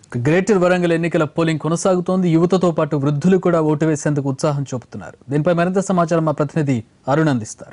Greater Warangal ఎన్నికల polling కొనసాగుతోంది యువతతో పాటు వృద్ధులు కూడా ఓటు వేసేందుకు ఉత్సాహం చూపుతున్నారు దీనిపై మరింత సమాచారం మా ప్రతినిధి అరుణ్ అందిస్తారు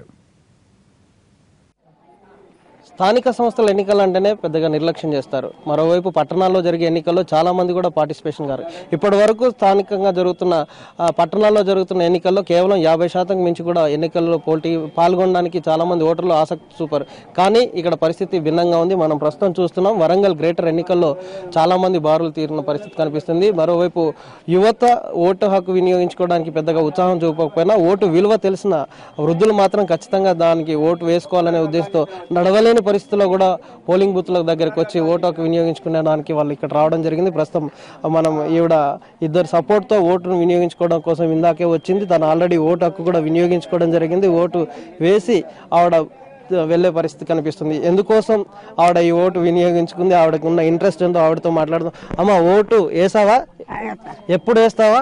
స్థానిక సంస్థల ఎన్నికలు అంటేనే పెద్దగా నిర్లక్ష్యం చేస్తారు మరోవైపు పట్టణాల్లో జరిగే ఎన్నికల్లో చాలా మంది కూడా పార్టిసిపేషన్ గారు ఇప్పటి వరకు స్థానికంగా జరుగుతున్న ఆ, పట్టణాల్లో జరుగుతున్న ఎన్నికల్లో కేవలం యాభై శాతం మించి కూడా ఎన్నికల్లో పోటీ పాల్గొనడానికి చాలా మంది ఓటర్లు ఆసక్తి చూపారు కానీ ఇక్కడ పరిస్థితి భిన్నంగా ఉంది మనం ప్రస్తుతం చూస్తున్నాం వరంగల్ గ్రేటర్ ఎన్నికల్లో చాలా మంది బారులు తీరిన పరిస్థితి కనిపిస్తుంది మరోవైపు యువత ఓటు హక్కు వినియోగించుకోవడానికి పెద్దగా ఉత్సాహం చూపకపోయినా ఓటు విలువ తెలిసిన వృద్ధులు మాత్రం ఖచ్చితంగా దానికి ఓటు వేసుకోవాలనే ఉద్దేశంతో నడవలేని పరిస్థితుల్లో కూడా పోలింగ్ బూత్ల దగ్గరకు వచ్చి ఓటు హక్కు వినియోగించుకునేదానికి వాళ్ళు ఇక్కడ రావడం జరిగింది ప్రస్తుతం మనం ఈవిడ ఇద్దరు సపోర్ట్తో ఓటును వినియోగించుకోవడం కోసం ఇందాకే వచ్చింది తను ఆల్రెడీ ఓటు హక్కు కూడా వినియోగించుకోవడం జరిగింది ఓటు వేసి ఆవిడ వెళ్ళే పరిస్థితి కనిపిస్తుంది ఎందుకోసం ఆవిడ ఈ ఓటు వినియోగించుకుంది ఆవిడకు ఉన్న ఇంట్రెస్ట్ ఎంతో ఆవిడతో మాట్లాడుతాం అమ్మ ఓటు వేసావా ఎప్పుడు వేస్తావా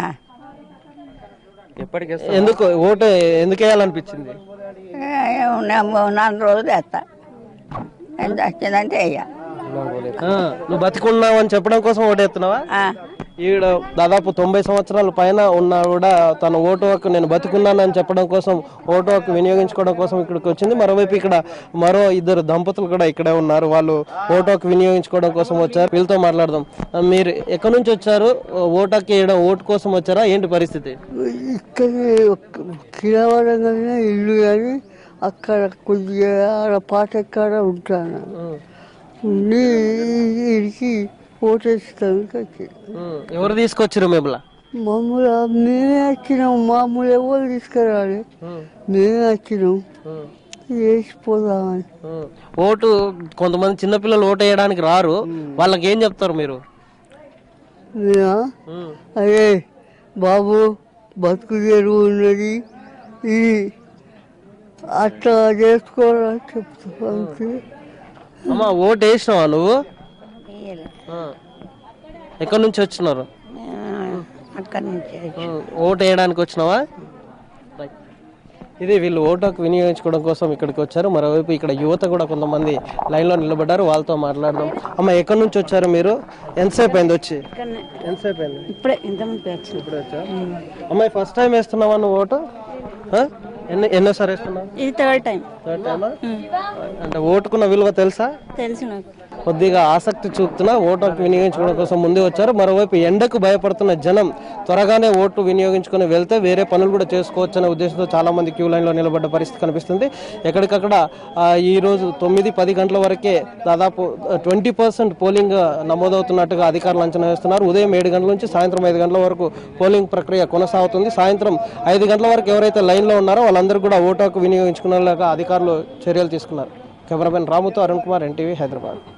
ఎప్పటికి ఎందుకు ఓటు ఎందుకు వేయాలనిపించింది నాలుగు రోజులు వేస్తా ఎంత వచ్చిందంటే వేయ ఆ, నువ్వు బతికున్నావు అని చెప్పడం కోసం ఓటు వేస్తున్నావా ఈవిడ దాదాపు తొంభై సంవత్సరాల పైన ఉన్నా కూడా తన ఓటు హక్కు నేను బతుకున్నానని చెప్పడం కోసం ఓటు హక్కు వినియోగించుకోవడం కోసం ఇక్కడికి వచ్చింది మరోవైపు ఇక్కడ మరో ఇద్దరు దంపతులు కూడా ఇక్కడే ఉన్నారు వాళ్ళు ఓటు హక్కు వినియోగించుకోవడం కోసం వచ్చారు వీళ్ళతో మాట్లాడదాం ఆ, మీరు ఎక్కడి నుంచి వచ్చారు ఓటు హక్కు వేయడం ఓటు కోసం వచ్చారా ఏంటి పరిస్థితి ఇక్కడే కిలవరంగానే ఇల్లు కానీ అక్కడ కొద్దిగా ఆడ పాటెక్కడ ఉంటాను ఉండి ఇడికి ఓటేస్తానికి వచ్చి ఉమ్, ఎవరు తీసుకొచ్చారు మేబులా మామూలు మేమే వచ్చినాం మామూలు ఎవరు తీసుకురాలి మేమే వచ్చినాం వేసిపోదామని ఓటు కొంతమంది చిన్నపిల్లలు ఓటు వేయడానికి రారు వాళ్ళకి ఏం చెప్తారు మీరు నేనా అరే బాబు బతుకు తెరువు ఉన్నది ఈ అట్లా చేసుకోవాలని చెప్తా అంతే అమ్మా ఓటు వేసినావా నువ్వు ఆ. ఎక్కడి నుంచి వచ్చినారు అక్కడి నుంచి ఉమ్, ఓటు వేయడానికి వచ్చినావా ఇది వీళ్ళు ఓటు హక్కు వినియోగించుకోవడం కోసం ఇక్కడికి వచ్చారు మరోవైపు ఇక్కడ యువత కూడా కొంతమంది లైన్లో నిలబడ్డారు వాళ్ళతో మాట్లాడదాం అమ్మ ఎక్కడి నుంచి వచ్చారు మీరు ఎంతసేపు అయింది వచ్చి ఎంతసేపు అయింది ఇప్పుడే ఇంతమంది వచ్చింది ఇప్పుడు వచ్చా అమ్మాయి ఫస్ట్ టైం వేస్తున్నావా నువ్వు ఓటు ఆ? ఎన్ని ఎన్నోసారి వేస్తున్నావు ఇది థర్డ్ టైం థర్డ్ టైమా అంటే ఓటుకున్న విలువ తెలుసా తెలుసు నాకు కొద్దిగా ఆసక్తి చూపుతున్నా ఓటు హక్కు వినియోగించుకోవడం కోసం ముందే వచ్చారు మరోవైపు ఎండకు భయపడుతున్న జనం త్వరగానే ఓటు వినియోగించుకొని వెళ్తే వేరే పనులు కూడా చేసుకోవచ్చు అనే ఉద్దేశంతో చాలా మంది క్యూ లైన్లో నిలబడ్డ పరిస్థితి కనిపిస్తుంది ఎక్కడికక్కడ ఆ, ఈ రోజు తొమ్మిది పది గంటల వరకే దాదాపు ట్వంటీ పర్సెంట్ పోలింగ్ నమోదవుతున్నట్టుగా అధికారులు అంచనా వేస్తున్నారు ఉదయం ఏడు గంటల నుంచి సాయంత్రం ఐదు గంటల వరకు పోలింగ్ ప్రక్రియ కొనసాగుతుంది సాయంత్రం ఐదు గంటల వరకు ఎవరైతే లైన్లో ఉన్నారో వాళ్ళందరూ కూడా ఓటు హక్కు వినియోగించుకునేలాగా అధికారులు చర్యలు తీసుకున్నారు కెమెరామెన్ రాముతో అరుణ్ కుమార్ ఎన్టీవీ హైదరాబాద్